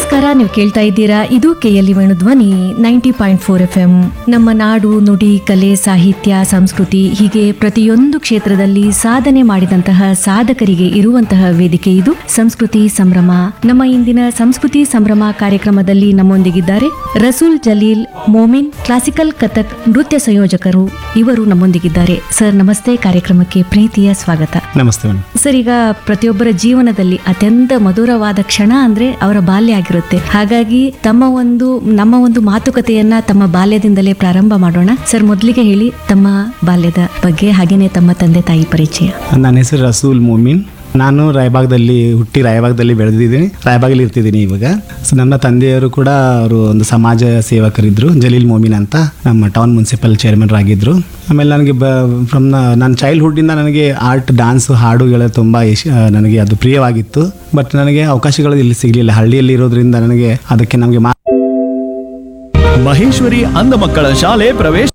ನಮಸ್ಕಾರ ನೀವು ಕೇಳ್ತಾ ಇದ್ದೀರಾ ಇದು K L E Venudhwani ninety point four F M ನಮ್ಮ ನಾಡು ನುಡಿ ಕಲೆ ಸಾಹಿತ್ಯ ಸಂಸ್ಕೃತಿ ಹೀಗೆ ಪ್ರತಿಯೊಂದು ಕ್ಷೇತ್ರದಲ್ಲಿ ಸಾಧನೆ ಮಾಡಿದಂತಹ ಸಾಧಕರಿಗೆ ಇರುವಂತಹ ವೇದಿಕೆ ಇದು ಸಂಸ್ಕೃತಿ ಸಂಭ್ರಮ ನಮ್ಮ ಇಂದಿನ ಸಂಸ್ಕೃತಿ ಸಂಭ್ರಮ ಕಾರ್ಯಕ್ರಮದಲ್ಲಿ ನಮ್ಮೊಂದಿಗಿದ್ದಾರೆ ರಸೂಲ್ ಜಲೀಲ್ ಮೋಮಿನ್ ಕ್ಲಾಸಿಕಲ್ ಕಥಕ್ ನೃತ್ಯ ಸಂಯೋಜಕರು ಇವರು ನಮ್ಮೊಂದಿಗಿದ್ದಾರೆ ಸರ್ ನಮಸ್ತೆ ಕಾರ್ಯಕ್ರಮಕ್ಕೆ ಪ್ರೀತಿಯ ಸ್ವಾಗತ ನಮಸ್ತೆ ಮೇಡಮ್ ಸರ್ ಈಗ ಪ್ರತಿಯೊಬ್ಬರ ಜೀವನದಲ್ಲಿ ಅತ್ಯಂತ ಮಧುರವಾದ ಕ್ಷಣ ಅಂದ್ರೆ ಅವರ ಬಾಲ್ಯ ಆಗಿರುತ್ತೆ ಹಾಗಾಗಿ ತಮ್ಮ ಒಂದು ನಮ್ಮ ಒಂದು ಮಾತುಕತೆಯನ್ನ ತಮ್ಮ ಬಾಲ್ಯದಿಂದಲೇ ಪ್ರಾರಂಭ ಮಾಡೋಣ ಸರ್ ಮೊದಲಿಗೆ ಹೇಳಿ ತಮ್ಮ ಬಾಲ್ಯದ ಬಗ್ಗೆ ಹಾಗೇನೆ ತಮ್ಮ ತಂದೆ ತಾಯಿ ಪರಿಚಯ ನನ್ನ ಹೆಸರು ರಸೂಲ್ ಮೂಮಿನ್ ನಾನು ರಾಯಬಾಗದಲ್ಲಿ ಹುಟ್ಟಿ ರಾಯಬಾಗದಲ್ಲಿ ಬೆಳೆದಿದ್ದೀನಿ ರಾಯಬಾಗಲ್ಲಿ ಇರ್ತಿದ್ದೀನಿ ಇವಾಗ ಸೊ ನನ್ನ ತಂದೆಯವರು ಕೂಡ ಅವರು ಒಂದು ಸಮಾಜ ಸೇವಕರಿದ್ದರು ಜಲೀಲ್ ಮೋಮಿನ್ ಅಂತ ನಮ್ಮ ಟೌನ್ ಮುನ್ಸಿಪಲ್ ಚೇರ್ಮನ್ ಆಗಿದ್ದರು ಆಮೇಲೆ ನನಗೆ ಬ ಫ್ರಮ್ ನನ್ನ ಚೈಲ್ಡ್ಹುಡ್ಡಿಂದ ನನಗೆ ಆರ್ಟ್ ಡಾನ್ಸ್ ಹಾಡುಗಳ ತುಂಬ ಇಶ್ ನನಗೆ ಅದು ಪ್ರಿಯವಾಗಿತ್ತು ಬಟ್ ನನಗೆ ಅವಕಾಶಗಳು ಇಲ್ಲಿ ಸಿಗಲಿಲ್ಲ ಹಳ್ಳಿಯಲ್ಲಿ ಇರೋದ್ರಿಂದ ನನಗೆ ಅದಕ್ಕೆ ನಮಗೆ ಮಾ ಮಹೇಶ್ವರಿ ಅಂಧ ಮಕ್ಕಳ ಶಾಲೆ ಪ್ರವೇಶ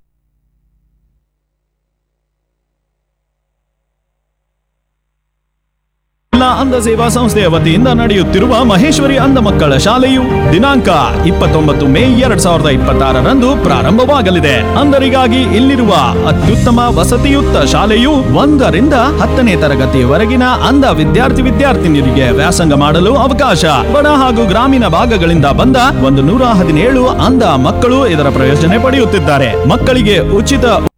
ಜಿಲ್ಲಾ ಅಂಧ ಸೇವಾ ಸಂಸ್ಥೆಯ ವತಿಯಿಂದ ನಡೆಯುತ್ತಿರುವ ಮಹೇಶ್ವರಿ ಅಂಧ ಮಕ್ಕಳ ಶಾಲೆಯು ದಿನಾಂಕ ಇಪ್ಪತ್ತೊಂಬತ್ತು ಮೇ ಎರಡ್ ಸಾವಿರದ ಇಪ್ಪತ್ತಾರರಂದು ಪ್ರಾರಂಭವಾಗಲಿದೆ ಅಂಧರಿಗಾಗಿ ಇಲ್ಲಿರುವ ಅತ್ಯುತ್ತಮ ವಸತಿಯುಕ್ತ ಶಾಲೆಯು ಒಂದರಿಂದ ಹತ್ತನೇ ತರಗತಿಯವರೆಗಿನ ಅಂಧ ವಿದ್ಯಾರ್ಥಿ ವಿದ್ಯಾರ್ಥಿನಿಯರಿಗೆ ವ್ಯಾಸಂಗ ಮಾಡಲು ಅವಕಾಶ ಬಡ ಹಾಗೂ ಗ್ರಾಮೀಣ ಭಾಗಗಳಿಂದ ಬಂದ ಒಂದು ನೂರ ಹದಿನೇಳು ಅಂಧ ಮಕ್ಕಳು ಇದರ ಪ್ರಯೋಜನೆ ಪಡೆಯುತ್ತಿದ್ದಾರೆ ಮಕ್ಕಳಿಗೆ ಉಚಿತ